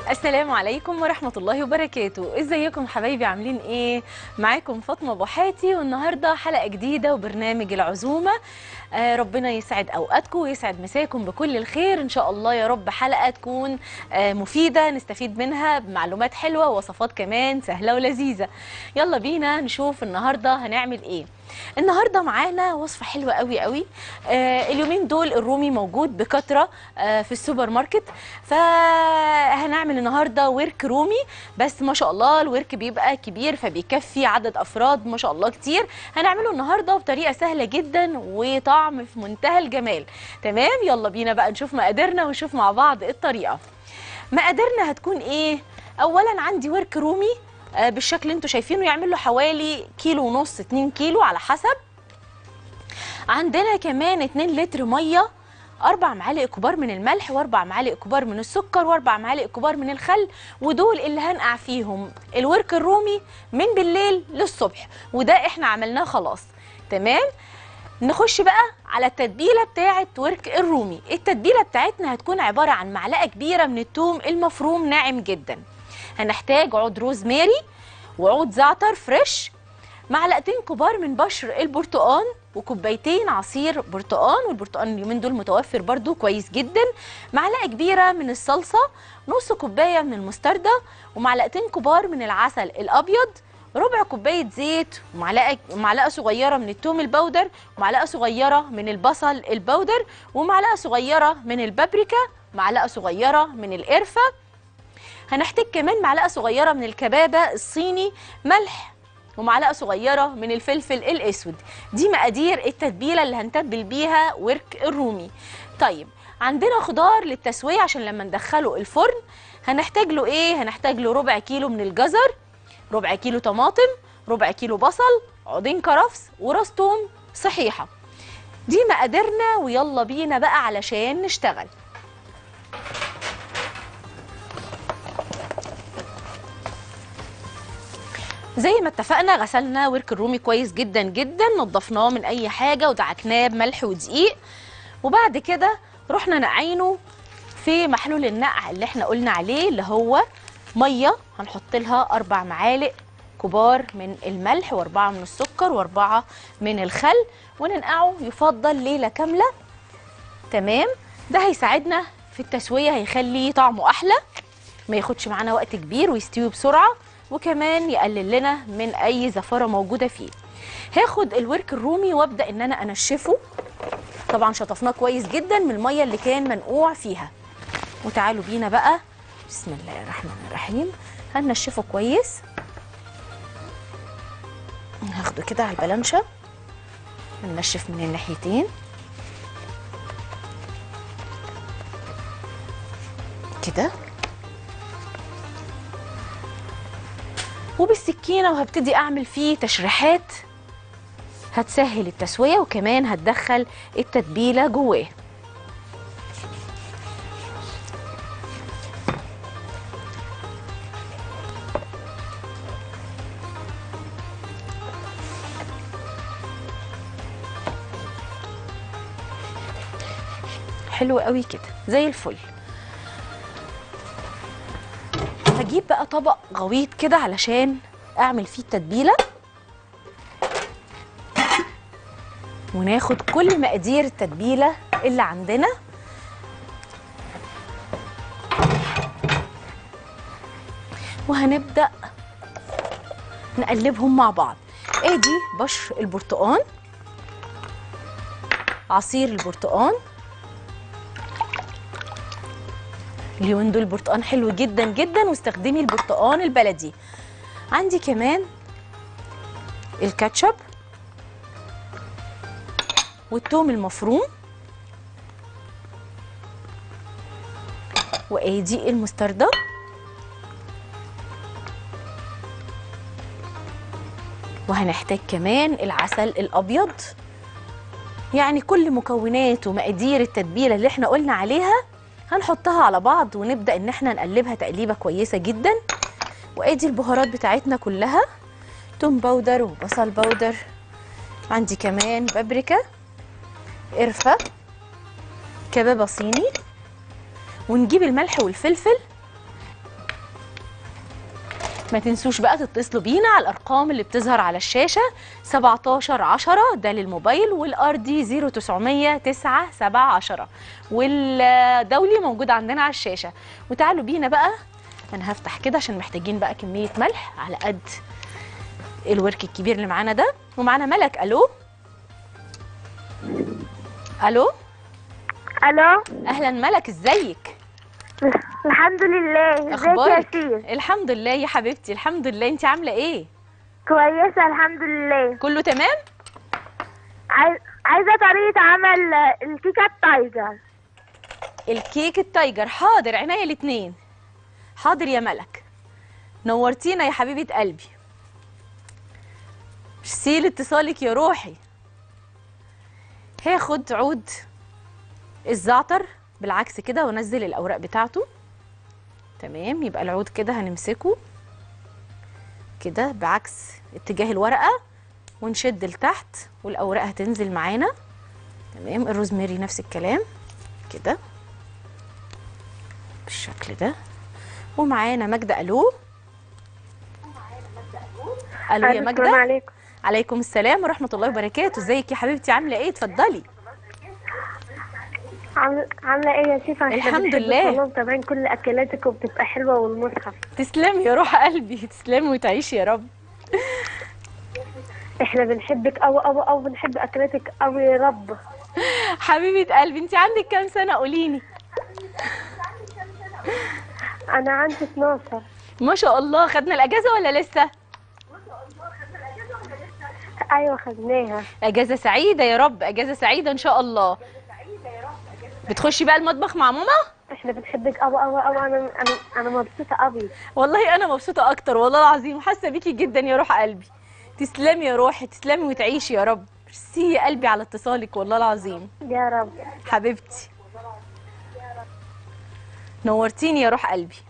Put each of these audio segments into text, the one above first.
السلام عليكم ورحمة الله وبركاته ازيكم حبايبي عاملين ايه معاكم فاطمة بوحاتي والنهاردة حلقة جديدة وبرنامج العزومة آه ربنا يسعد اوقاتكم ويسعد مساكم بكل الخير ان شاء الله يا رب حلقة تكون آه مفيدة نستفيد منها بمعلومات حلوة ووصفات كمان سهلة ولذيذة يلا بينا نشوف النهاردة هنعمل ايه النهارده معانا وصفه حلوه قوي قوي آه اليومين دول الرومي موجود بكثره آه في السوبر ماركت فهنعمل النهارده ورك رومي بس ما شاء الله الورك بيبقى كبير فبيكفي عدد افراد ما شاء الله كتير هنعمله النهارده بطريقه سهله جدا وطعم في منتهى الجمال تمام يلا بينا بقى نشوف مقاديرنا ونشوف مع بعض الطريقه مقاديرنا هتكون ايه اولا عندي ورك رومي آه، بالشكل اللي انتوا شايفينه يعمل له حوالي كيلو ونص 2 كيلو على حسب عندنا كمان 2 لتر ميه اربع معالق كبار من الملح واربع معالق كبار من السكر واربع معالق كبار من الخل ودول اللي هنقع فيهم الورك الرومي من بالليل للصبح وده احنا عملناه خلاص تمام نخش بقى على التتبيله بتاعه ورك الرومي التتبيله بتاعتنا هتكون عباره عن معلقه كبيره من الثوم المفروم ناعم جدا هنحتاج عود روزماري وعود زعتر فريش معلقتين كبار من بشر البرتقان وكوبايتين عصير برتقان والبرتقان اليومين دول متوفر برضو كويس جدا معلقه كبيره من الصلصه نص كوبايه من المستردة ومعلقتين كبار من العسل الابيض ربع كوبايه زيت ومعلقه معلقه صغيره من الثوم البودر ومعلقه صغيره من البصل البودر ومعلقه صغيره من البابريكا معلقه صغيره من القرفه هنحتاج كمان معلقه صغيره من الكبابه الصيني ملح ومعلقه صغيره من الفلفل الاسود دي مقادير التتبيله اللي هنتبل بيها ورك الرومي طيب عندنا خضار للتسويه عشان لما ندخله الفرن هنحتاج له ايه هنحتاج له ربع كيلو من الجزر ربع كيلو طماطم ربع كيلو بصل عودين كرفس وراس توم صحيحه دي مقاديرنا ويلا بينا بقى علشان نشتغل زي ما اتفقنا غسلنا ورك الرومي كويس جدا جدا نضفناه من اي حاجه ودعكناه بملح ودقيق وبعد كده رحنا نقعينه في محلول النقع اللي احنا قلنا عليه اللي هو ميه هنحط لها اربع معالق كبار من الملح واربعه من السكر واربعه من الخل وننقعه يفضل ليله كامله تمام ده هيساعدنا في التسويه هيخلي طعمه احلى ما ياخدش معانا وقت كبير ويستوي بسرعه وكمان يقلل لنا من اي زفاره موجوده فيه هاخد الورك الرومي وابدا ان انا انشفه طبعا شطفناه كويس جدا من الميه اللي كان منقوع فيها وتعالوا بينا بقى بسم الله الرحمن الرحيم هنشفه كويس هاخده كده على البلانشه هنشف من الناحيتين كده وبالسكينة وهبتدي أعمل فيه تشريحات هتسهل التسوية وكمان هتدخل التتبيلة جواه حلو قوي كده زي الفل هجيب بقى طبق غويط كده علشان اعمل فيه التتبيله وناخد كل مقادير التتبيله اللي عندنا وهنبدا نقلبهم مع بعض ادي بشر البرتقان عصير البرتقان اليومين دول البرتقان حلو جدا جدا واستخدمي البرتقان البلدي عندي كمان الكاتشب والثوم المفروم وادي المستردة وهنحتاج كمان العسل الابيض يعني كل مكونات ومقادير التتبيله اللي احنا قلنا عليها هنحطها على بعض ونبدا ان احنا نقلبها تقليبه كويسه جدا وادي البهارات بتاعتنا كلها توم باودر وبصل باودر عندي كمان بابريكا قرفه كبابه صيني ونجيب الملح والفلفل ما تنسوش بقى تتصلوا بينا على الارقام اللي بتظهر على الشاشه 17 10 ده للموبايل والار دي 0900 9 7 10 والدولي موجود عندنا على الشاشه وتعالوا بينا بقى انا هفتح كده عشان محتاجين بقى كميه ملح على قد الورك الكبير اللي معانا ده ومعانا ملك الو الو الو اهلا ملك ازيك الحمد لله ازيك يا اخبارك شيخ الحمد لله يا حبيبتي الحمد لله انت عامله ايه كويسه الحمد لله كله تمام عايز عايزه طريقه عمل الكيكه التايجر الكيك التايجر حاضر عينيا الاتنين حاضر يا ملك نورتينا يا حبيبه قلبي ميرسي لاتصالك يا روحي هاخد عود الزعتر بالعكس كده وانزل الاوراق بتاعته تمام يبقى العود كده هنمسكه كده بعكس اتجاه الورقه ونشد لتحت والاوراق هتنزل معانا تمام الروزماري نفس الكلام كده بالشكل ده ومعانا ماجدة الو الو يا السلام ماجدة عليكم عليكم السلام ورحمة الله وبركاته ازيك يا حبيبتي عاملة ايه اتفضلي عامله عامله ايه يا شيخ الحمد لله. والله متابعين كل اكلاتك وبتبقى حلوه والمصحف تسلمي يا روح قلبي تسلمي وتعيشي يا رب احنا بنحبك قوي قوي قوي بنحب اكلاتك قوي يا رب حبيبة قلبي انت عندك كام سنة قوليني انا عندي 12 ما شاء الله خدنا الاجازة ولا لسه ايوه خدناها اجازة سعيدة يا رب اجازة سعيدة ان شاء الله بتخشي بقى المطبخ مع ماما احنا بنحبك قوي قوي قوي انا انا انا مبسوطه قوي والله انا مبسوطة اكتر والله العظيم حاسة بيكي جدا يا روح قلبي تسلمي يا روحي تسلمي وتعيشي يا رب ميرسي يا قلبي على اتصالك والله العظيم يا رب حبيبتي نورتيني يا روح قلبي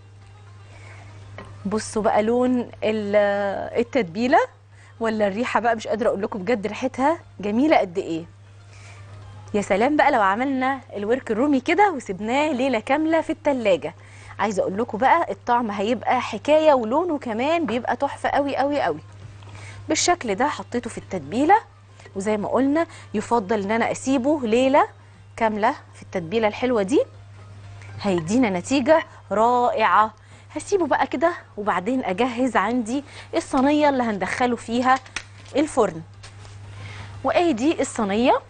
بصوا بقى لون ال- التتبيله ولا الريحه بقى مش قادره اقول لكم بجد ريحتها جميله قد ايه يا سلام بقى لو عملنا الورك الرومي كده وسبناه ليله كامله في التلاجة عايزه اقول لكم بقى الطعم هيبقى حكايه ولونه كمان بيبقى تحفه قوي قوي قوي بالشكل ده حطيته في التتبيله وزي ما قلنا يفضل ان انا اسيبه ليله كامله في التتبيله الحلوه دي هيدينا نتيجه رائعه هسيبه بقى كده وبعدين اجهز عندي الصينيه اللي هندخله فيها الفرن وادي الصينيه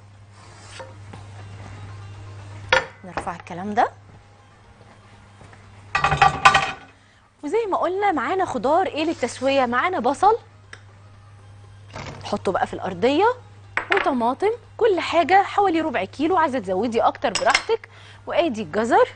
نرفع الكلام ده وزي ما قلنا معانا خضار ايه للتسويه معانا بصل حطه بقى في الارضيه وطماطم كل حاجه حوالي ربع كيلو عايزه تزودي اكتر براحتك وادي الجزر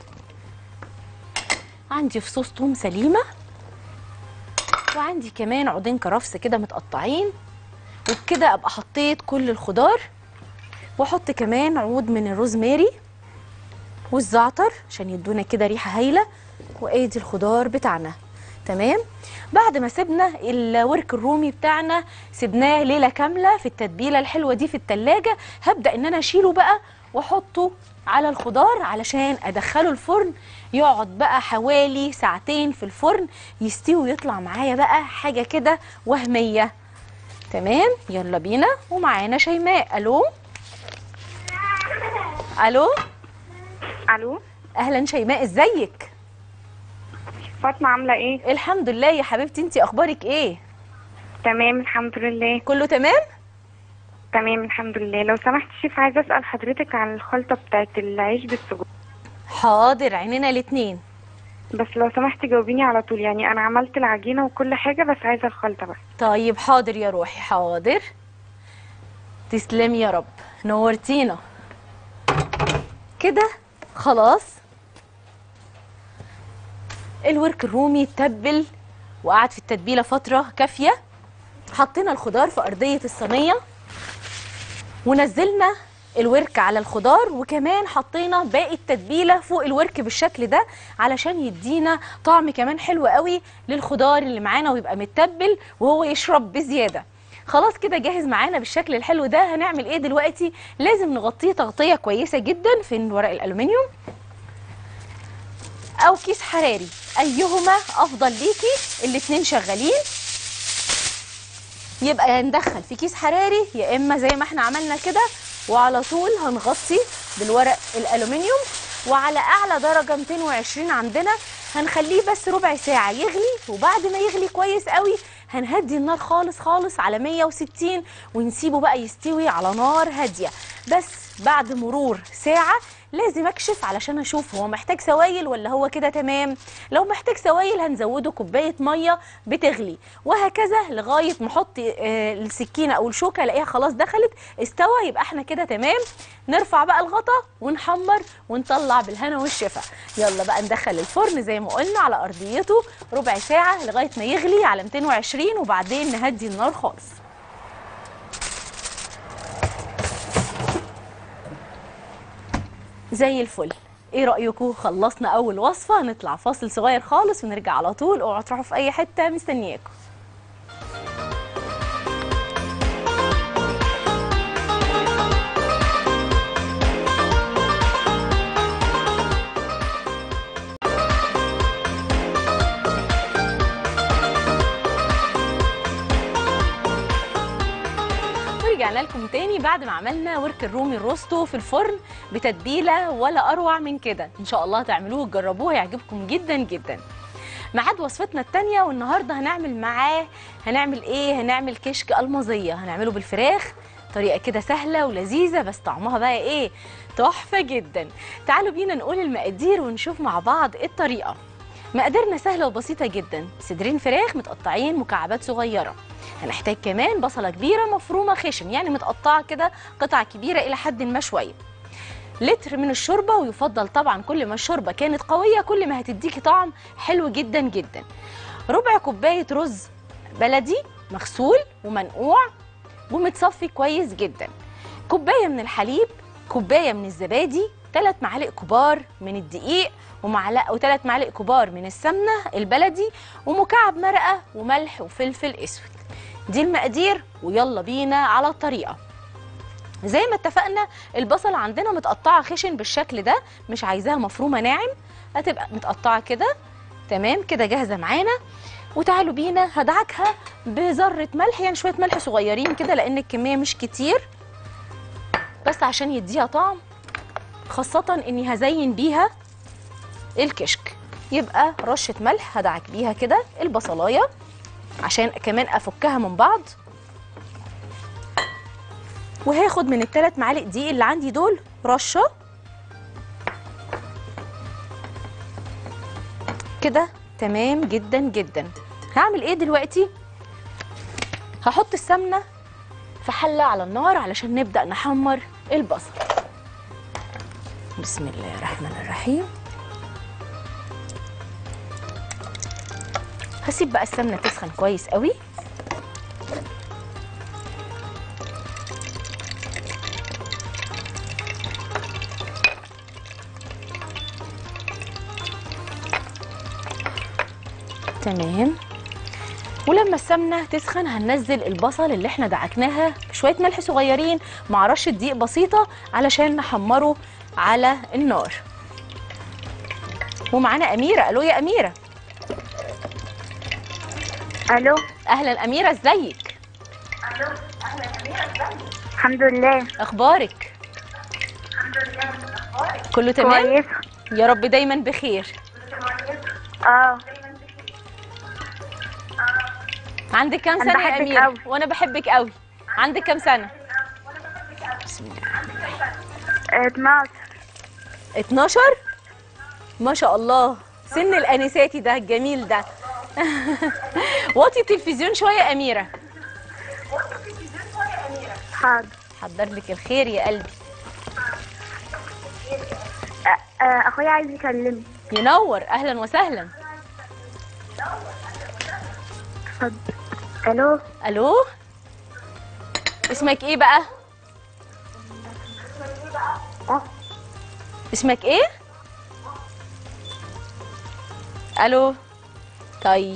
عندي فصوص توم سليمه وعندي كمان عودين كرفس كده متقطعين وبكده ابقى حطيت كل الخضار واحط كمان عود من الروزماري والزعتر عشان يدونا كده ريحه هايله وادي الخضار بتاعنا تمام بعد ما سيبنا الورك الرومي بتاعنا سيبناه ليله كامله في التتبيله الحلوه دي في التلاجة هبدا ان انا اشيله بقى واحطه على الخضار علشان ادخله الفرن يقعد بقى حوالي ساعتين في الفرن يستوي ويطلع معايا بقى حاجه كده وهميه تمام يلا بينا ومعانا شيماء الو الو الو اهلا شيماء ازيك فاطمه عامله ايه الحمد لله يا حبيبتي انتي اخبارك ايه تمام الحمد لله كله تمام تمام الحمد لله لو سمحت شيف عايزه اسال حضرتك عن الخلطه بتاعت العيش بالسجق حاضر عينينا الاتنين بس لو سمحت جاوبيني على طول يعني انا عملت العجينه وكل حاجه بس عايزه الخلطه بس طيب حاضر يا روحي حاضر تسلمي يا رب نورتينا كده خلاص الورك الرومي اتبل وقعد في التتبيله فتره كافيه حطينا الخضار في ارضيه الصينيه ونزلنا الورك على الخضار وكمان حطينا باقي التتبيله فوق الورك بالشكل ده علشان يدينا طعم كمان حلو قوي للخضار اللي معانا ويبقى متبل وهو يشرب بزياده خلاص كده جاهز معانا بالشكل الحلو ده هنعمل ايه دلوقتي لازم نغطيه تغطيه كويسه جدا في ورق الالومنيوم او كيس حراري ايهما افضل ليكي الاتنين شغالين يبقى يا ندخل في كيس حراري يا اما زي ما احنا عملنا كده وعلى طول هنغطي بالورق الالومنيوم وعلى اعلى درجه 220 عندنا هنخليه بس ربع ساعه يغلي وبعد ما يغلي كويس قوي هنهدي النار خالص خالص على 160 ونسيبه بقى يستوي على نار هاديه بس بعد مرور ساعه لازم اكشف علشان اشوف هو محتاج سوائل ولا هو كده تمام لو محتاج سوائل هنزوده كوبايه ميه بتغلي وهكذا لغايه ما احط آه، السكينه او الشوكه الاقيها خلاص دخلت استوى يبقى احنا كده تمام نرفع بقى الغطا ونحمر ونطلع بالهنا والشفا يلا بقى ندخل الفرن زي ما قلنا على ارضيته ربع ساعه لغايه ما يغلي على 220 وبعدين نهدي النار خالص زي الفل ايه رايكم خلصنا اول وصفه نطلع فاصل صغير خالص ونرجع على طول اوعوا تروحوا في اي حته مستنياكم ورجعنا لكم تاني بعد ما عملنا ورك الرومي الروستو في الفرن بتتبيله ولا اروع من كده ان شاء الله تعملوه وتجربوه هيعجبكم جدا جدا ميعاد وصفتنا التانية والنهارده هنعمل معاه هنعمل ايه هنعمل كشك المظيه هنعمله بالفراخ طريقه كده سهله ولذيذه بس طعمها بقى ايه تحفه جدا تعالوا بينا نقول المقادير ونشوف مع بعض إيه الطريقه مقاديرنا سهله وبسيطه جدا صدرين فراخ متقطعين مكعبات صغيره هنحتاج كمان بصله كبيره مفرومه خشن يعني متقطعه كده قطع كبيره الى حد ما شويه لتر من الشوربه ويفضل طبعا كل ما الشوربه كانت قويه كل ما هتديكي طعم حلو جدا جدا ربع كوبايه رز بلدي مغسول ومنقوع ومتصفي كويس جدا كوبايه من الحليب كوبايه من الزبادي ثلاث معالق كبار من الدقيق ومعلقه وثلاث معالق كبار من السمنه البلدي ومكعب مرقه وملح وفلفل اسود دي المقادير ويلا بينا على الطريقه زي ما اتفقنا البصل عندنا متقطعه خشن بالشكل ده مش عايزاها مفرومه ناعم هتبقى متقطعه كده تمام كده جاهزه معانا وتعالوا بينا هدعكها بذره ملح يعني شويه ملح صغيرين كده لان الكميه مش كتير بس عشان يديها طعم خاصه اني هزين بيها الكشك يبقى رشه ملح هدعك بيها كده البصلايه عشان كمان افكها من بعض وهاخد من الثلاث معالق دقيق اللي عندي دول رشه كده تمام جدا جدا هعمل ايه دلوقتي هحط السمنه في حله على النار علشان نبدا نحمر البصل بسم الله الرحمن الرحيم هسيب بقى السمنه تسخن كويس قوي تمام ولما السمنه تسخن هننزل البصل اللي احنا دعكناها شويه ملح صغيرين مع رشه دقيق بسيطه علشان نحمره على النار ومعانا اميره الو يا اميره الو اهلا اميره ازيك الحمد لله اخبارك كله تمام كويس يا رب دايما بخير اه عندك كام أنا سنه يا بحبك اميره أوي. وانا بحبك قوي عندك كام سنه بسم الله آه، 12 12 ما شاء الله سن الانساتي ده الجميل ده وطي التلفزيون شويه يا اميره حاضر حضر لك الخير يا قلبي آه، آه، اخويا عايز يكلمني ينور اهلا وسهلا اتفضل الو الو اسمك ايه بقى اه اسمك ايه الو طيب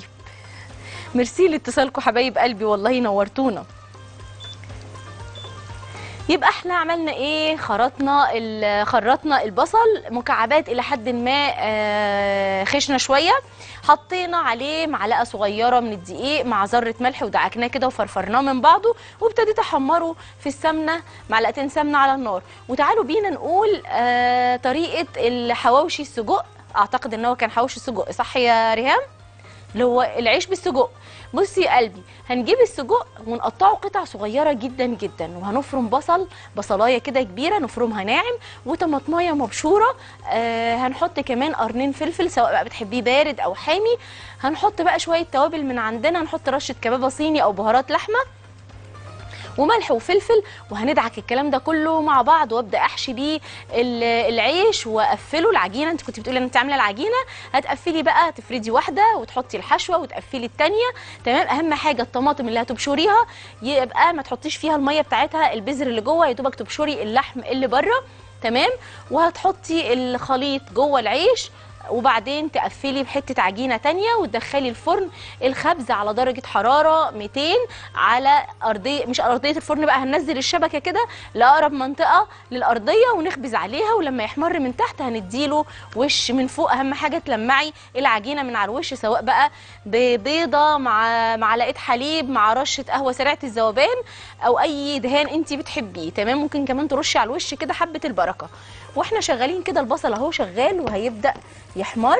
ميرسي لاتصالكم حبايب قلبي والله نورتونا يبقى احنا عملنا ايه خرطنا ال- خرطنا البصل مكعبات الى حد ما آه، خشنه شويه حطينا عليه معلقه صغيره من الدقيق مع ذره ملح ودعكناه كده وفرفرناه من بعضه وابتديت احمره في السمنه معلقتين سمنه على النار وتعالوا بينا نقول آه، طريقه الحواوشي السجق اعتقد ان هو كان حواوشي سجق صح يا ريهام اللي هو العيش بالسجق بصي يا قلبي هنجيب السجق ونقطعه قطع صغيره جدا جدا وهنفرم بصل بصلايه كده كبيره نفرمها ناعم وطماطمايه مبشوره آه هنحط كمان قرنين فلفل سواء بقى بتحبيه بارد او حامي هنحط بقى شويه توابل من عندنا هنحط رشه كبابه صيني او بهارات لحمه وملح وفلفل وهندعك الكلام ده كله مع بعض وابدا احشي بيه ال- العيش واقفله العجينه انت كنت بتقولي ان انت عامله العجينه هتقفلي بقى تفردي واحده وتحطي الحشوه وتقفلي الثانيه تمام اهم حاجه الطماطم اللي هتبشريها يبقى ما تحطيش فيها الميه بتاعتها البذر اللي جوه يا دوبك تبشري اللحم اللي بره تمام وهتحطي الخليط جوه العيش وبعدين تقفلي بحته عجينه تانية وتدخلي الفرن الخبز على درجه حراره 200 على ارضيه مش ارضيه الفرن بقى هننزل الشبكه كده لاقرب منطقه للارضيه ونخبز عليها ولما يحمر من تحت هنديله وش من فوق اهم حاجه تلمعي العجينه من على الوش سواء بقى ببيضه مع معلقه حليب مع رشه قهوه سريعه الذوبان او اي دهان انت بتحبيه تمام ممكن كمان ترشي على الوش كده حبه البركه واحنا شغالين كده البصل اهو شغال وهيبدا يحمر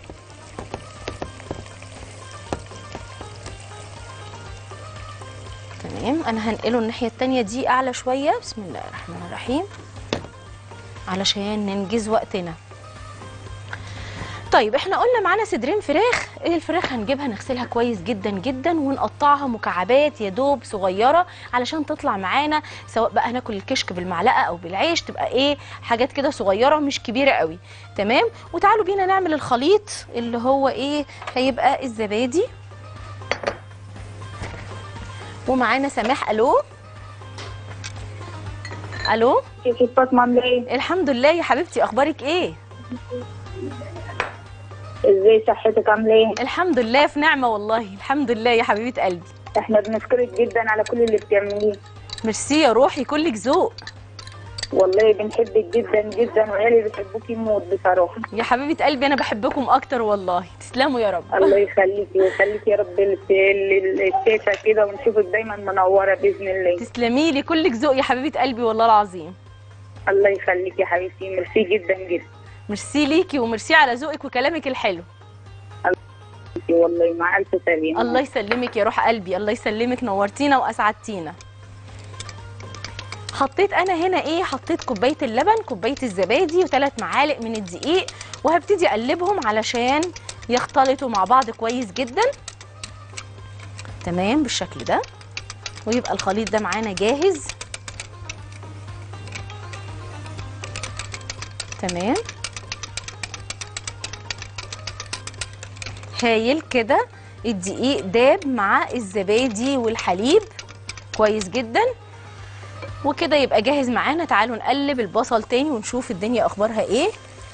تمام انا هنقله الناحيه التانية دي اعلى شويه بسم الله الرحمن الرحيم علشان ننجز وقتنا طيب احنا قلنا معانا صدرين فراخ الفراخ هنجيبها نغسلها كويس جدا جدا ونقطعها مكعبات يا دوب صغيره علشان تطلع معانا سواء بقى هناكل الكشك بالمعلقه او بالعيش تبقى ايه حاجات كده صغيره مش كبيره قوي تمام وتعالوا بينا نعمل الخليط اللي هو ايه هيبقى الزبادي ومعانا سماح الو الو كيف فاطمة عاملة ايه؟ الحمد لله يا حبيبتي اخبارك ايه ازاي صحتك عاملة ايه؟ الحمد لله في نعمه والله الحمد لله يا حبيبه قلبي احنا بنشكرك جدا على كل اللي بتعمليه ميرسي يا روحي كلك ذوق والله بنحبك جدا جدا وعيالي بيحبوكي موت بصراحة يا حبيبه قلبي انا بحبكم اكتر والله تسلموا يا رب الله يخليكي ويخليكي يا رب ال- ال- الشاشة كده ونشوفك دايما منورة بإذن الله تسلمي لي كلك ذوق يا حبيبه قلبي والله العظيم الله يخليكي يا حبيبتي ميرسي جدا جدا ميرسي ليكي وميرسي على ذوقك وكلامك الحلو والله مع ألف سلامة الله يسلمك يا روح قلبي الله يسلمك نورتينا واسعدتينا حطيت انا هنا ايه حطيت كوبايه اللبن كوبايه الزبادي وثلاث معالق من الدقيق وهبتدي اقلبهم علشان يختلطوا مع بعض كويس جدا تمام بالشكل ده ويبقى الخليط ده معانا جاهز تمام هايل كده الدقيق داب مع الزبادي والحليب كويس جدا وكده يبقى جاهز معانا تعالوا نقلب البصل تاني ونشوف الدنيا اخبارها ايه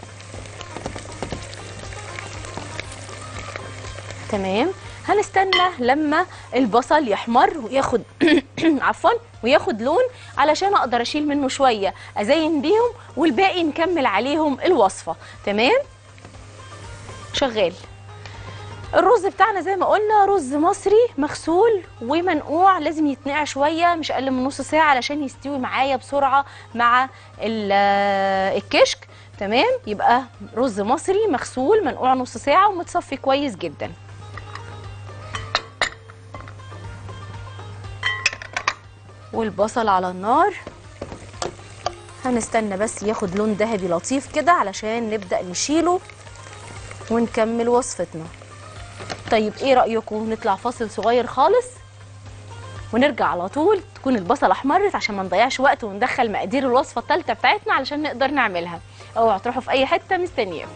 تمام هنستنى لما البصل يحمر وياخد عفوا وياخد لون علشان اقدر اشيل منه شويه ازين بيهم والباقي نكمل عليهم الوصفه تمام شغال الرز بتاعنا زي ما قلنا رز مصري مغسول ومنقوع لازم يتنقع شويه مش اقل من نص ساعه علشان يستوي معايا بسرعه مع ال- الكشك تمام يبقى رز مصري مغسول منقوع نص ساعه ومتصفي كويس جدا والبصل على النار هنستنى بس ياخد لون ذهبي لطيف كده علشان نبدأ نشيله ونكمل وصفتنا طيب ايه رأيكم نطلع فاصل صغير خالص ونرجع على طول تكون البصل احمرت عشان ما نضيعش وقت وندخل مقادير الوصفه الثالثه بتاعتنا علشان نقدر نعملها اوعوا تروحوا في اي حته مستنياكم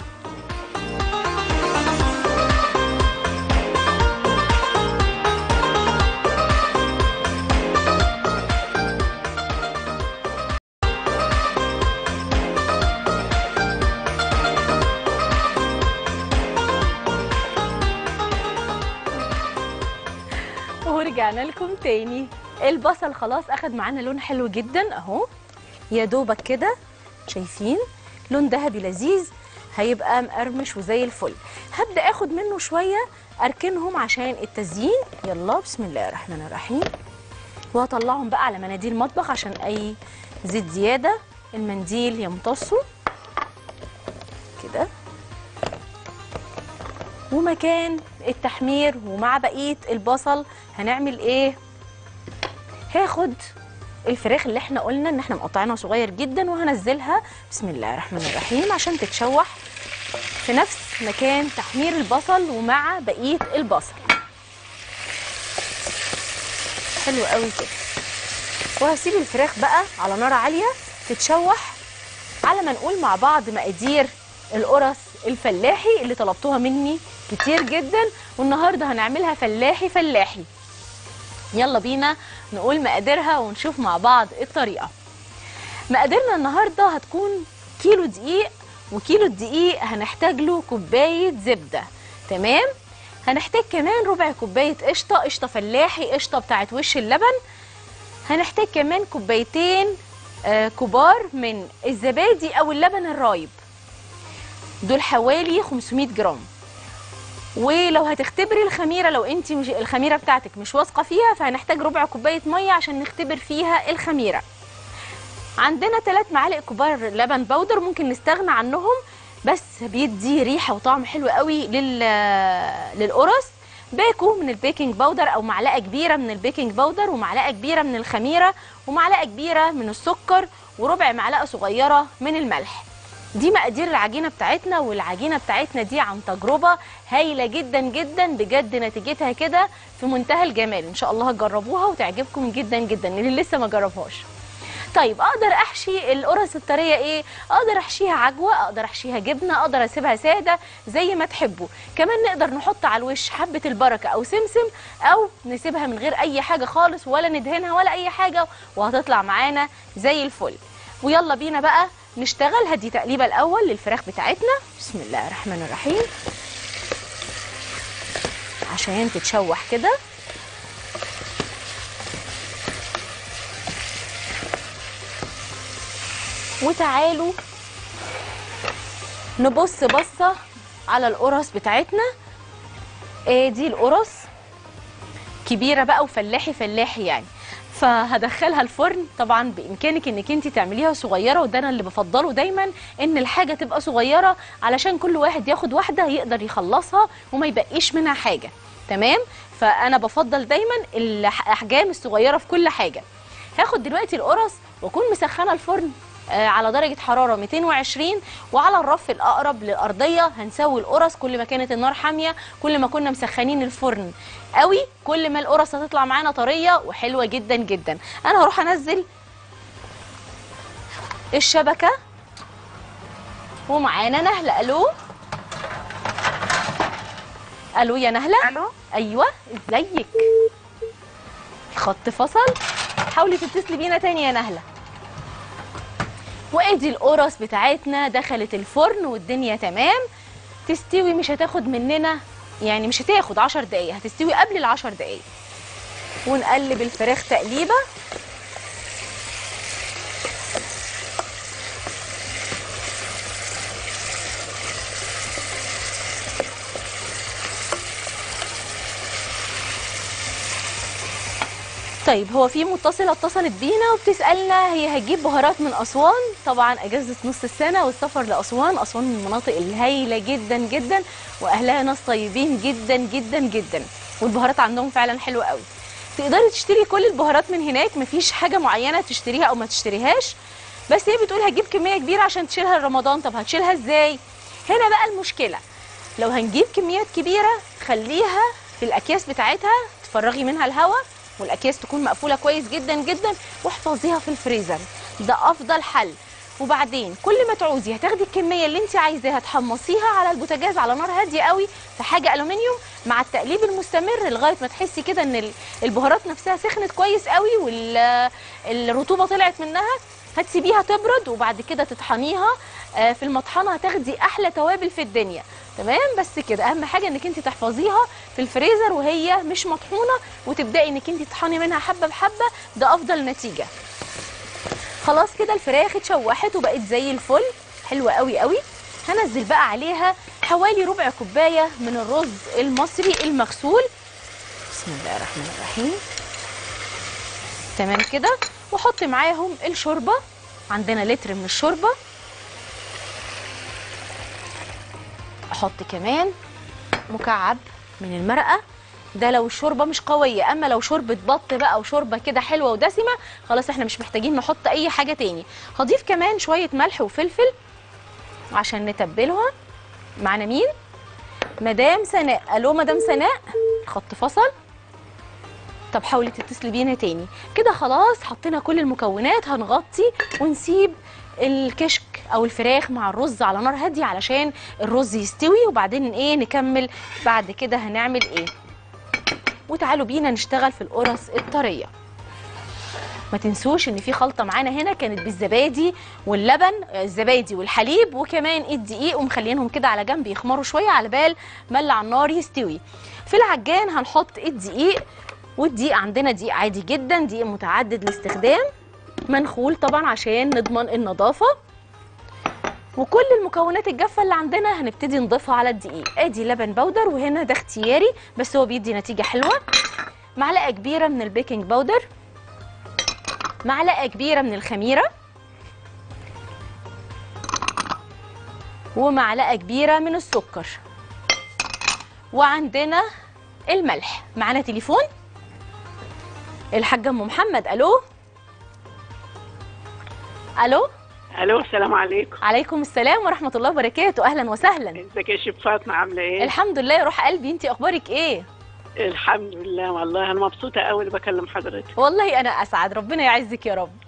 ورجعنا لكم تاني البصل خلاص اخد معانا لون حلو جدا اهو يا دوبك كده شايفين لون ذهبي لذيذ هيبقى مقرمش وزي الفل هبدا اخد منه شويه اركنهم عشان التزيين يلا بسم الله الرحمن الرحيم وهطلعهم بقى على مناديل مطبخ عشان اي زيت زياده المنديل يمتصه كده ومكان التحمير ومع بقيه البصل هنعمل ايه هاخد الفراخ اللي احنا قلنا ان احنا مقطعينها صغير جدا وهنزلها بسم الله الرحمن الرحيم عشان تتشوح في نفس مكان تحمير البصل ومع بقيه البصل حلو قوي كده وهسيب الفراخ بقى على نار عاليه تتشوح على ما نقول مع بعض مقادير القرص الفلاحي اللي طلبتوها مني كتير جدا والنهارده هنعملها فلاحي فلاحي يلا بينا نقول مقاديرها ونشوف مع بعض الطريقه مقاديرنا النهارده هتكون كيلو دقيق وكيلو الدقيق هنحتاج له كوبايه زبده تمام هنحتاج كمان ربع كوبايه قشطه قشطه فلاحي قشطه بتاعت وش اللبن هنحتاج كمان كوبايتين آه كبار من الزبادي او اللبن الرايب دول حوالي 500 جرام ولو هتختبري الخميره لو انت مش الخميره بتاعتك مش واثقه فيها فهنحتاج ربع كوبايه ميه عشان نختبر فيها الخميره عندنا ثلاث معالق كبار لبن بودر ممكن نستغنى عنهم بس بيدي ريحه وطعم حلو قوي لل للقرص باكو من البيكنج باودر او معلقه كبيره من البيكنج باودر ومعلقه كبيره من الخميره ومعلقه كبيره من السكر وربع معلقه صغيره من الملح دي مقادير العجينه بتاعتنا والعجينه بتاعتنا دي عن تجربه هايله جدا جدا بجد نتيجتها كده في منتهى الجمال ان شاء الله هتجربوها وتعجبكم جدا جدا اللي لسه ما جربهاش طيب اقدر احشي القرص الطريه ايه اقدر احشيها عجوه اقدر احشيها جبنه اقدر اسيبها ساده زي ما تحبوا كمان نقدر نحط على الوش حبه البركه او سمسم او نسيبها من غير اي حاجه خالص ولا ندهنها ولا اي حاجه وهتطلع معانا زي الفل ويلا بينا بقى نشتغل هدي تقليبه الاول للفراخ بتاعتنا بسم الله الرحمن الرحيم عشان تتشوح كده وتعالوا نبص بصه على القرص بتاعتنا ايه دي القرص كبيره بقى وفلاحي فلاحي يعني فهدخلها الفرن طبعا بامكانك انك انت تعمليها صغيره وده انا اللي بفضله دايما ان الحاجه تبقى صغيره علشان كل واحد ياخد واحده يقدر يخلصها وما يبقيش منها حاجه تمام فانا بفضل دايما الاحجام الصغيره في كل حاجه هاخد دلوقتي القرص واكون مسخنه الفرن آه، على درجة حرارة 220 وعلى الرف الأقرب للأرضية هنسوي القرص كل ما كانت النار حامية كل ما كنا مسخنين الفرن قوي كل ما القرص هتطلع معانا طرية وحلوة جدا جدا أنا هروح أنزل الشبكة ومعانا نهلة ألو ألو يا نهلة الو أيوة ازيك الخط فصل حاولي تتصلي بينا تاني يا نهلة وادي القرص بتاعتنا دخلت الفرن والدنيا تمام تستوي مش هتاخد مننا يعني مش هتاخد عشر دقايق هتستوي قبل العشر دقايق ونقلب الفراخ تقليبه طيب هو في متصلة اتصلت بينا وبتسألنا هي هتجيب بهارات من أسوان طبعا أجازة نص السنة والسفر لأسوان أسوان من المناطق الهايلة جدا جدا وأهلها ناس طيبين جدا جدا جدا والبهارات عندهم فعلا حلوة قوي تقدري تشتري كل البهارات من هناك مفيش حاجة معينة تشتريها أو ما تشتريهاش بس هي بتقول هتجيب كمية كبيرة عشان تشيلها لرمضان طب هتشيلها ازاي هنا بقى المشكلة لو هنجيب كميات كبيرة خليها في الأكياس بتاعتها تفرغي منها الهواء والاكياس تكون مقفوله كويس جدا جدا واحفظيها في الفريزر ده افضل حل وبعدين كل ما تعوزي هتاخدي الكميه اللي انت عايزاها تحمصيها على البوتاجاز على نار هاديه قوي في حاجه الومنيوم مع التقليب المستمر لغايه ما تحسي كده ان ال- البهارات نفسها سخنت كويس قوي والرطوبه طلعت منها هتسيبيها تبرد وبعد كده تطحنيها آه، في المطحنه هتاخدي احلى توابل في الدنيا تمام بس كده اهم حاجه انك انت تحفظيها في الفريزر وهي مش مطحونه وتبداي انك انت تطحني منها حبه بحبه ده افضل نتيجه خلاص كده الفراخ اتشوحت وبقت زي الفل حلوه قوي قوي هنزل بقى عليها حوالي ربع كوبايه من الرز المصري المغسول بسم الله الرحمن الرحيم تمام كده واحط معاهم الشوربه عندنا لتر من الشوربه احط كمان مكعب من المرقه ده لو الشوربه مش قويه اما لو شوربه بط بقى وشوربه كده حلوه ودسمه خلاص احنا مش محتاجين نحط اي حاجه تاني هضيف كمان شويه ملح وفلفل عشان نتبلها معانا مين مدام سناء الو مدام سناء خط فصل طب حاولي تتصلي بينا تاني كده خلاص حطينا كل المكونات هنغطي ونسيب الكشك او الفراخ مع الرز على نار هاديه علشان الرز يستوي وبعدين ايه نكمل بعد كده هنعمل ايه وتعالوا بينا نشتغل في القرص الطريه ما تنسوش ان في خلطه معانا هنا كانت بالزبادي واللبن الزبادي والحليب وكمان الدقيق ومخلينهم كده على جنب يخمروا شويه على بال ما اللي على النار يستوي في العجان هنحط الدقيق والدقيق عندنا دقيق عادي جدا دقيق متعدد الاستخدام منخول طبعا عشان نضمن النظافه وكل المكونات الجافه اللي عندنا هنبتدي نضيفها على الدقيق ادي لبن بودر وهنا ده اختياري بس هو بيدي نتيجه حلوه معلقه كبيره من البيكنج باودر معلقه كبيره من الخميره ومعلقه كبيره من السكر وعندنا الملح معانا تليفون الحاجه ام محمد الو الو الو السلام عليكم عليكم السلام ورحمه الله وبركاته اهلا وسهلا ازيك يا شيف فاطمه عامله ايه الحمد لله يا روح قلبي انت اخبارك ايه الحمد لله والله انا مبسوطه قوي اللي بكلم حضرتك والله انا اسعد ربنا يعزك يا رب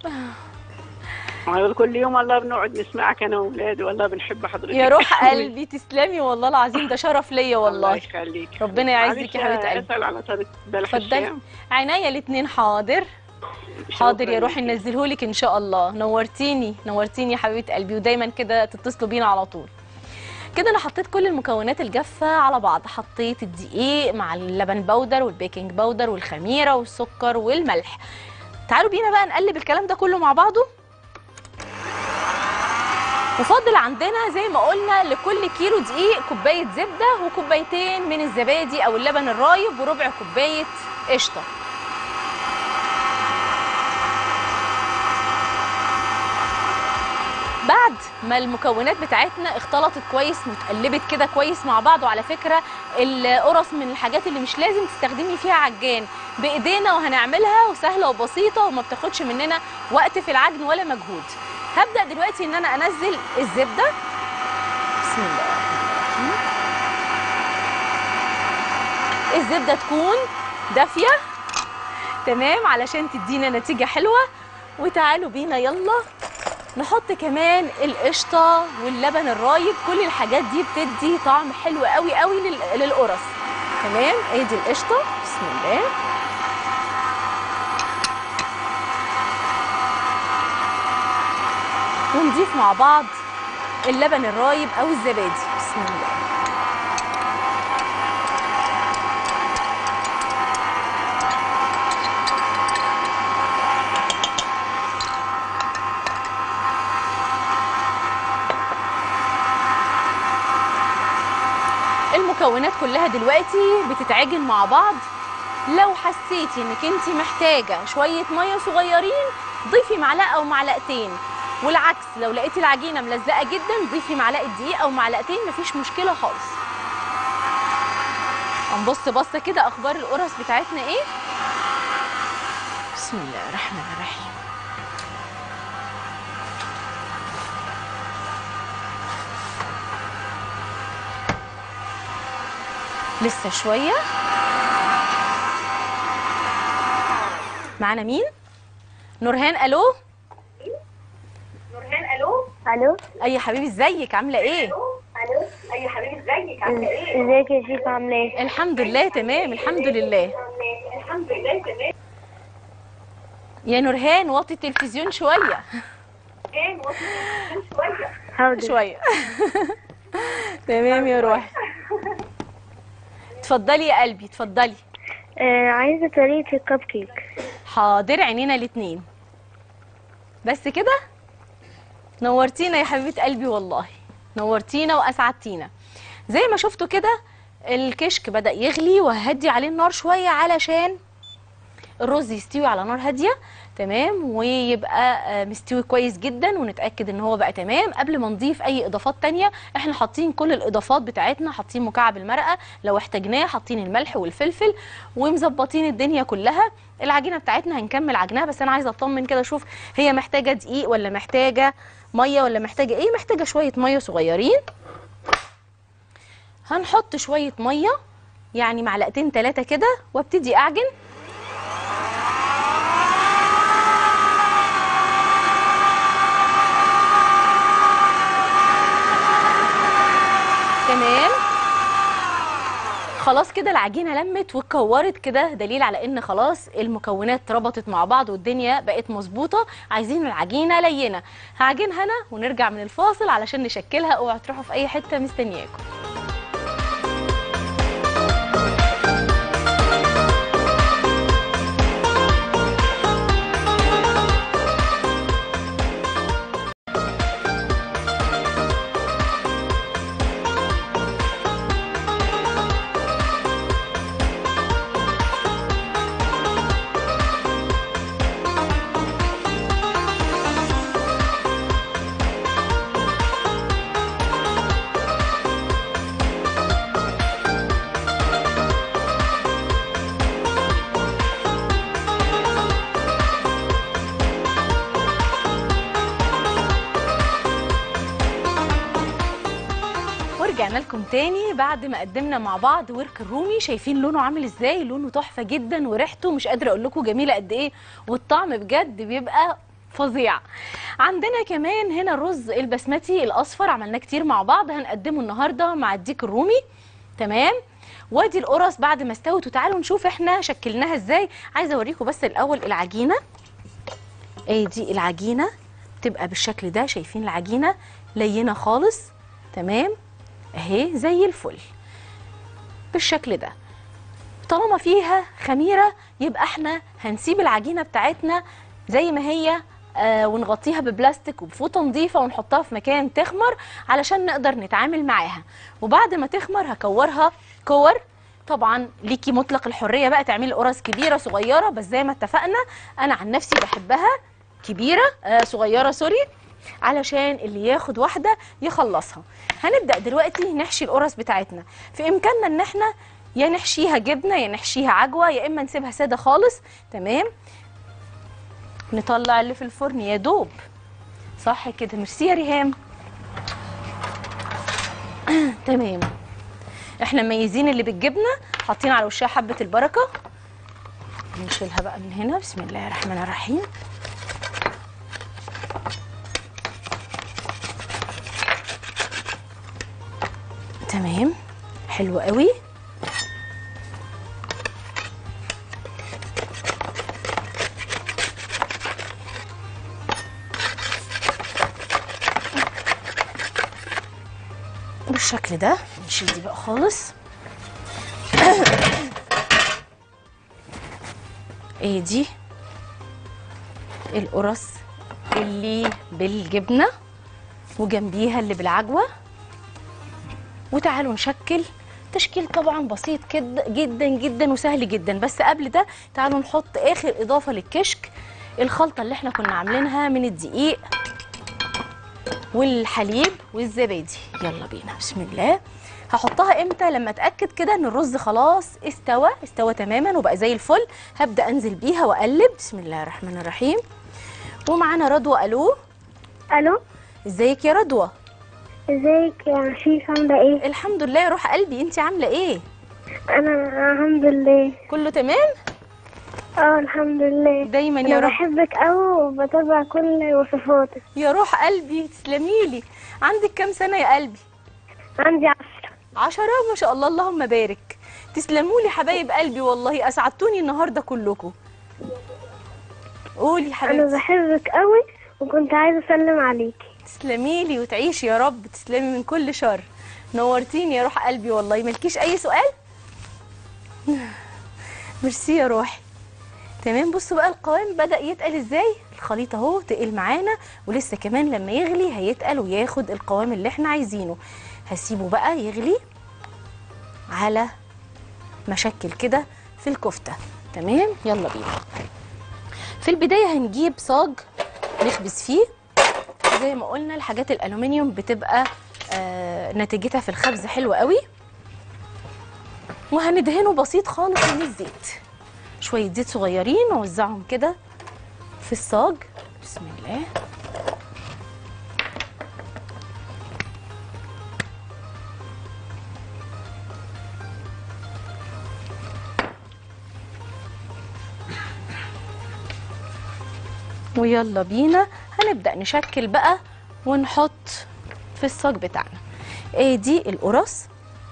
كل يوم والله بنقعد نسمعك انا واولادي والله بنحب حضرتك يا روح قلبي تسلمي والله العظيم ده شرف ليا الله والله يخليك ربنا يعزك يا معلش حبيبه قلبي اسال على طريقه بلح اتفضلي الشام عينيا الاتنين حاضر حاضر يا شكراً روحي ليكي. ننزلهولك ان شاء الله نورتيني نورتيني يا حبيبه قلبي ودايما كده تتصلوا بينا على طول كده انا حطيت كل المكونات الجافه على بعض حطيت الدقيق مع اللبن بودر والبيكنج باودر والخميره والسكر والملح تعالوا بينا بقى نقلب الكلام ده كله مع بعضه وفاضل عندنا زي ما قلنا لكل كيلو دقيق كوبايه زبده وكوبايتين من الزبادي او اللبن الرايب وربع كوبايه قشطه بعد ما المكونات بتاعتنا اختلطت كويس واتقلبت كده كويس مع بعض وعلى فكره القرص من الحاجات اللي مش لازم تستخدمي فيها عجان بايدينا وهنعملها وسهله وبسيطه وما بتاخدش مننا وقت في العجن ولا مجهود هبدا دلوقتي ان انا انزل الزبده بسم الله الرحمن الرحيم الزبده تكون دافيه تمام علشان تدينا نتيجه حلوه وتعالوا بينا يلا نحط كمان القشطه واللبن الرايب كل الحاجات دي بتدي طعم حلو قوي قوي لل- للقرص تمام ادي القشطه بسم الله ونضيف مع بعض اللبن الرايب او الزبادي بسم الله المكونات كلها دلوقتي بتتعجن مع بعض لو حسيتي انك انت محتاجه شويه ميه صغيرين ضيفي معلقه او معلقتين والعكس لو لقيتي العجينه ملزقه جدا ضيفي معلقه دقيق او معلقتين مفيش مشكله خالص هنبص بصه كده اخبار القرص بتاعتنا ايه بسم الله الرحمن الرحيم لسه شويه معانا مين نورهان الو الو اي حبيبي ازيك عامله ايه ازيك يا شيخ عامله ايه الحمد لله تمام الحمد لله يا نورهان وطي التلفزيون شويه حاضر شويه تمام يا روحي اتفضلي يا قلبي اتفضلي آه عايزة طريقة الكب كيك حاضر عينينا الاتنين بس كده نورتينا يا حبيبه قلبي والله نورتينا واسعدتينا زي ما شفتوا كده الكشك بدا يغلي وهدي عليه النار شويه علشان الرز يستوي على نار هاديه تمام ويبقى آه، مستوي كويس جدا ونتاكد ان هو بقى تمام قبل ما نضيف اي اضافات تانية احنا حاطين كل الاضافات بتاعتنا حاطين مكعب المرقه لو احتاجناه حاطين الملح والفلفل ومظبطين الدنيا كلها العجينه بتاعتنا هنكمل عجنها بس انا عايزه اطمن كده اشوف هي محتاجه دقيق ولا محتاجه ميه ولا محتاجه ايه محتاجه شويه ميه صغيرين هنحط شويه ميه يعني معلقتين ثلاثه كده وابتدي اعجن تمام خلاص كده العجينه لمت واتكورت كده دليل على ان خلاص المكونات ربطت مع بعض والدنيا بقت مظبوطه عايزين العجينه لينه هعجنها انا ونرجع من الفاصل علشان نشكلها اوعوا تروحوا في اي حته مستنياكم ورجعنا لكم تاني بعد ما قدمنا مع بعض ورك الرومي شايفين لونه عامل ازاي لونه تحفه جدا وريحته مش قادره اقول لكم جميله قد ايه والطعم بجد بيبقى فظيع عندنا كمان هنا الرز البسمتي الاصفر عملناه كتير مع بعض هنقدمه النهارده مع الديك الرومي تمام وادي القرص بعد ما استوت وتعالوا نشوف احنا شكلناها ازاي عايزه اوريكم بس الاول العجينه ايه دي العجينه تبقى بالشكل ده شايفين العجينه لينه خالص تمام اهي زي الفل بالشكل ده طالما فيها خميره يبقى احنا هنسيب العجينه بتاعتنا زي ما هي آه ونغطيها ببلاستيك وبفوطه نظيفه ونحطها في مكان تخمر علشان نقدر نتعامل معاها وبعد ما تخمر هكورها كور طبعا ليكي مطلق الحريه بقى تعملي قرص كبيره صغيره بس زي ما اتفقنا انا عن نفسي بحبها كبيره آه صغيره سوري علشان اللي ياخد واحده يخلصها هنبدا دلوقتي نحشي القرص بتاعتنا في امكاننا ان احنا يا نحشيها جبنه يا نحشيها عجوه يا اما نسيبها ساده خالص تمام نطلع اللي في الفرن يا دوب صح كده ميرسي يا ريهام تمام احنا مميزين اللي بالجبنه حاطين على وشها حبه البركه نشيلها بقى من هنا بسم الله الرحمن الرحيم تمام حلو قوي بالشكل ده نشيل دي بقى خالص ايه دي القرص اللي بالجبنه وجنبيها اللي بالعجوه وتعالوا نشكل تشكيل طبعا بسيط كد جدا جدا وسهل جدا بس قبل ده تعالوا نحط اخر اضافه للكشك الخلطه اللي احنا كنا عاملينها من الدقيق والحليب والزبادي يلا بينا بسم الله هحطها امتى لما اتاكد كده ان الرز خلاص استوى استوى تماما وبقى زي الفل هبدا انزل بيها واقلب بسم الله الرحمن الرحيم ومعانا رضوى الو الو ازيك يا رضوى ازيك يا شيف عامله ايه الحمد لله يا روح قلبي انت عامله ايه انا الحمد لله كله تمام اه الحمد لله دايما يا انا رب بحبك قوي وبتابع كل وصفاتك يا روح قلبي تسلميلي عندك كام سنه يا قلبي عندي عشرة عشرة ما شاء الله اللهم بارك تسلموا لي حبايب قلبي والله اسعدتوني النهارده كلكم قولي انا حبيبتي بحبك قوي وكنت عايزه اسلم عليكي تسلمي لي وتعيشي يا رب تسلمي من كل شر نورتيني يا روح قلبي والله مالكيش اي سؤال ميرسي يا روحي تمام بصوا بقى القوام بدأ يتقل ازاي الخليط اهو تقل معانا ولسه كمان لما يغلي هيتقل وياخد القوام اللي احنا عايزينه هسيبه بقى يغلي على مشكل كده في الكفتة تمام يلا بينا في البداية هنجيب صاج نخبز فيه زي ما قلنا الحاجات الألومنيوم بتبقى آه نتيجتها في الخبز حلوة قوي وهندهنه بسيط خالص من الزيت شوية زيت صغيرين نوزعهم كده في الصاج بسم الله ويلا بينا هنبدأ نشكل بقى ونحط في الصاج بتاعنا ايه دي القرص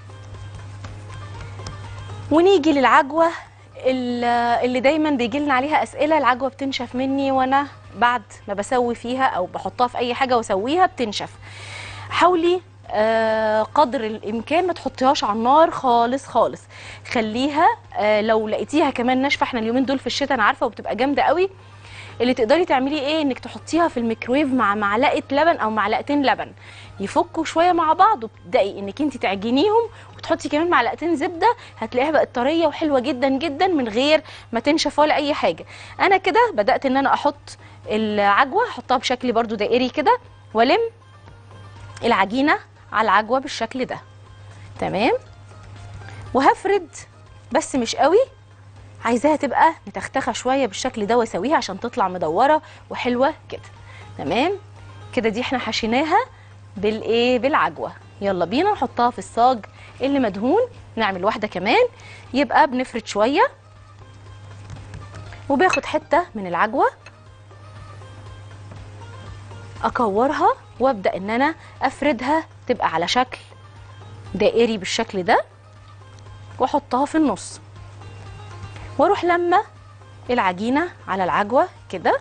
ونيجي للعجوة ال- اللي دايما بيجي لنا عليها اسئله العجوه بتنشف مني وانا بعد ما بسوي فيها او بحطها في اي حاجه واسويها بتنشف حاولي آه، قدر الامكان ما تحطيهاش على النار خالص خالص خليها آه، لو لقيتيها كمان ناشفه احنا اليومين دول في الشتاء انا عارفه وبتبقى جامده قوي اللي تقدري تعملي ايه انك تحطيها في الميكرويف مع معلقه لبن او معلقتين لبن يفكوا شويه مع بعض وتبداي انك انت تعجنيهم وتحطي كمان معلقتين زبده هتلاقيها بقت طريه وحلوه جدا جدا من غير ما تنشف ولا اي حاجه انا كده بدات ان انا احط العجوه احطها بشكل برضو دائري كده والم العجينه على العجوه بالشكل ده تمام وهفرد بس مش قوي عايزاها تبقى متختخه شويه بالشكل ده واسويها عشان تطلع مدوره وحلوه كده تمام كده دي احنا حشيناها بالايه بالعجوه يلا بينا نحطها في الصاج اللي مدهون نعمل واحده كمان يبقى بنفرد شويه وباخد حته من العجوه اكورها وابدا ان انا افردها تبقى على شكل دائري بالشكل ده واحطها في النص واروح لما العجينه على العجوه كده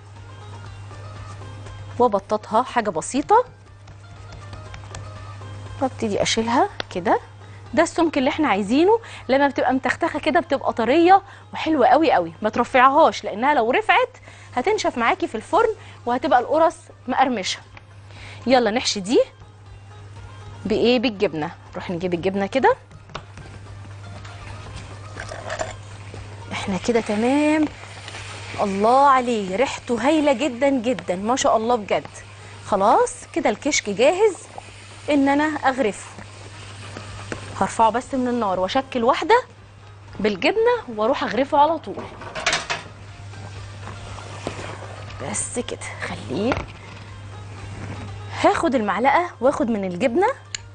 وابططها حاجه بسيطه وابتدي اشيلها كده ده السمك اللي احنا عايزينه لما بتبقى متختخه كده بتبقى طريه وحلوه قوي قوي ما ترفعهاش لانها لو رفعت هتنشف معاكي في الفرن وهتبقى القرص مقرمشه يلا نحشي دي بايه بالجبنه نروح نجيب الجبنه كده احنا كده تمام الله عليه ريحته هايله جدا جدا ما شاء الله بجد خلاص كده الكشك جاهز ان انا اغرفه هرفعه بس من النار واشكل واحده بالجبنه واروح اغرفه على طول بس كده خليه هاخد المعلقه واخد من الجبنه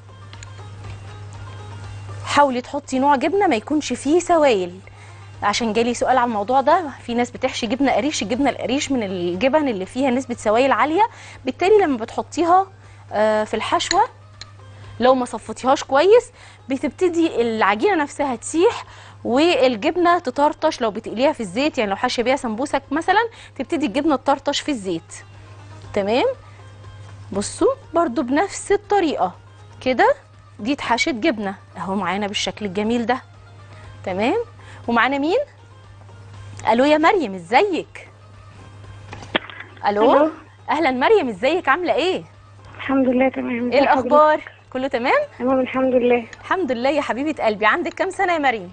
حاولي تحطي نوع جبنه ما يكونش فيه سوائل عشان جالي سؤال على الموضوع ده في ناس بتحشي جبنه قريش الجبنه القريش من الجبن اللي فيها نسبه سوائل عاليه بالتالي لما بتحطيها آه، في الحشوه لو ما صفتيهاش كويس بتبتدي العجينه نفسها تسيح والجبنه تطرطش لو بتقليها في الزيت يعني لو حاشيه بيها سمبوسك مثلا تبتدي الجبنه تطرطش في الزيت تمام بصوا برضو بنفس الطريقه كده دي اتحشت جبنه اهو معانا بالشكل الجميل ده تمام ومعانا مين الو يا مريم ازيك الو ألو. اهلا مريم ازيك عامله ايه الحمد لله تمام ايه الاخبار كله تمام تمام الحمد لله الحمد لله يا حبيبه قلبي عندك كام سنه يا مريم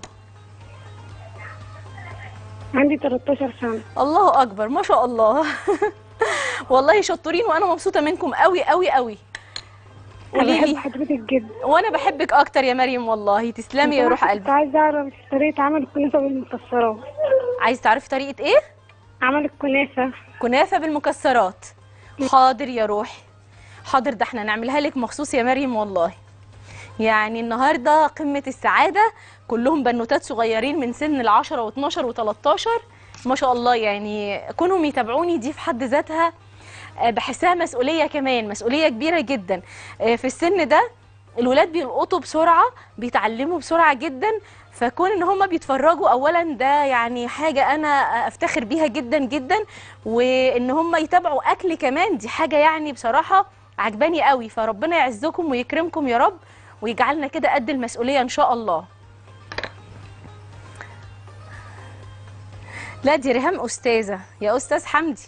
عندي 13 سنة الله اكبر ما شاء الله والله شطورين وانا مبسوطه منكم قوي قوي قوي قولي أنا بحب لي حضرتك جدا وانا بحبك اكتر يا مريم والله تسلمي يا روح كنت قلبي عايزة أعرف طريقة عمل الكنافة بالمكسرات عايز تعرفي طريقه ايه عمل الكنافة كنافه بالمكسرات حاضر يا روحي حاضر ده احنا نعملها لك مخصوص يا مريم والله يعني النهارده قمه السعاده كلهم بنوتات صغيرين من سن ال10 و12 و13 ما شاء الله يعني كونهم يتابعوني دي في حد ذاتها آه، بحسها مسؤوليه كمان مسؤوليه كبيره جدا آه، في السن ده الولاد بيلقطوا بسرعه بيتعلموا بسرعه جدا فكون ان هم بيتفرجوا اولا ده يعني حاجه انا افتخر بيها جدا جدا وان هم يتابعوا اكل كمان دي حاجه يعني بصراحه عجباني قوي فربنا يعزكم ويكرمكم يا رب ويجعلنا كده قد المسؤوليه ان شاء الله لا دي ريهام استاذه يا استاذ حمدي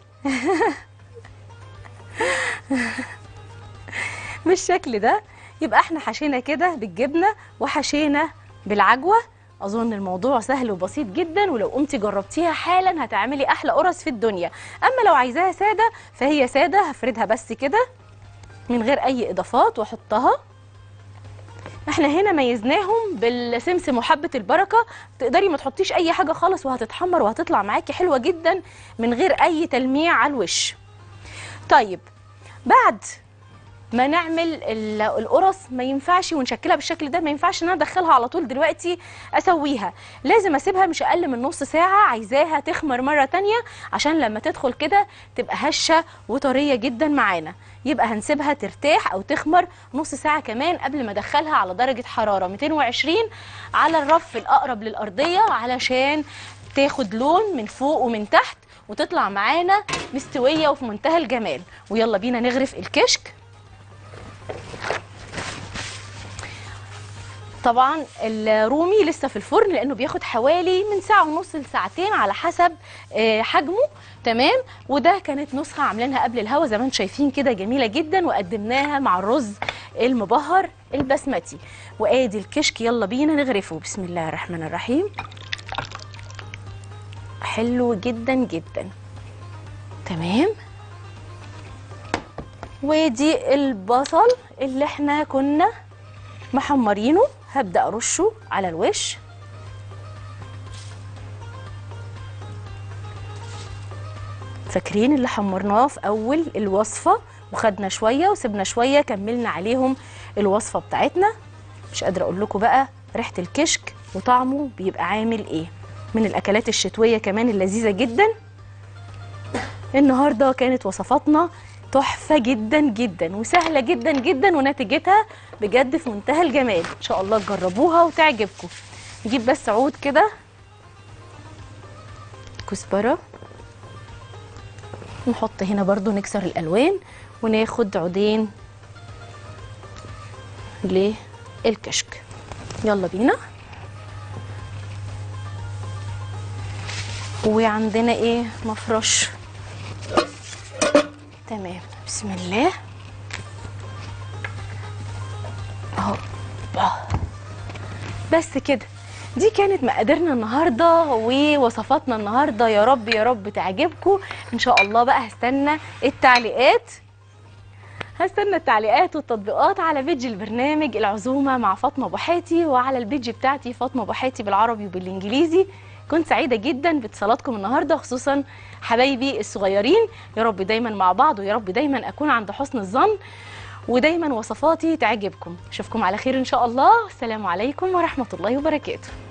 بالشكل ده يبقى احنا حشينا كده بالجبنه وحشينا بالعجوه اظن الموضوع سهل وبسيط جدا ولو قمتي جربتيها حالا هتعملي احلى قرص في الدنيا اما لو عايزاها ساده فهي ساده هفردها بس كده من غير اي اضافات واحطها احنا هنا ميزناهم بالسمسم وحبه البركه تقدري ما تحطيش اي حاجه خالص وهتتحمر وهتطلع معاكي حلوه جدا من غير اي تلميع على الوش طيب بعد ما نعمل ال- القرص ما ينفعش ونشكلها بالشكل ده ما ينفعش ان انا ادخلها على طول دلوقتي اسويها لازم اسيبها مش اقل من نص ساعه عايزاها تخمر مره تانية عشان لما تدخل كده تبقى هشه وطريه جدا معانا يبقى هنسيبها ترتاح او تخمر نص ساعه كمان قبل ما ادخلها على درجه حراره 220 على الرف الاقرب للارضيه علشان تاخد لون من فوق ومن تحت وتطلع معانا مستويه وفي منتهى الجمال ويلا بينا نغرف الكشك طبعا الرومي لسه في الفرن لانه بياخد حوالي من ساعه ونص لساعتين على حسب آه، حجمه تمام وده كانت نسخه عاملينها قبل الهوا زي ما انتم شايفين كده جميله جدا وقدمناها مع الرز المبهر البسمتي وادي الكشك يلا بينا نغرفه بسم الله الرحمن الرحيم حلو جدا جدا تمام ودي البصل اللي احنا كنا محمرينه هبدأ أرشه على الوش فاكرين اللي حمرناه في أول الوصفة وخدنا شوية وسبنا شوية كملنا عليهم الوصفة بتاعتنا مش قادرة أقول لكم بقى ريحة الكشك وطعمه بيبقى عامل إيه من الأكلات الشتوية كمان اللذيذة جدا النهارده كانت وصفاتنا تحفه جدا جدا وسهله جدا جدا ونتيجتها بجد في منتهى الجمال ان شاء الله تجربوها وتعجبكم نجيب بس عود كده كزبره نحط هنا برضو نكسر الالوان وناخد عودين للكشك يلا بينا وعندنا ايه مفرش تمام بسم الله اهو آه. بس كده دي كانت مقاديرنا النهارده ووصفاتنا النهارده يا رب يا رب تعجبكم ان شاء الله بقى هستنى التعليقات هستنى التعليقات والتطبيقات على بيج البرنامج العزومه مع فاطمه ابو حاتي وعلى البيج بتاعتي فاطمه ابو حاتي بالعربي وبالانجليزي كنت سعيده جدا باتصالاتكم النهارده خصوصا حبايبي الصغيرين يا رب دايما مع بعض ويا رب دايما اكون عند حسن الظن ودايما وصفاتي تعجبكم اشوفكم على خير ان شاء الله السلام عليكم ورحمه الله وبركاته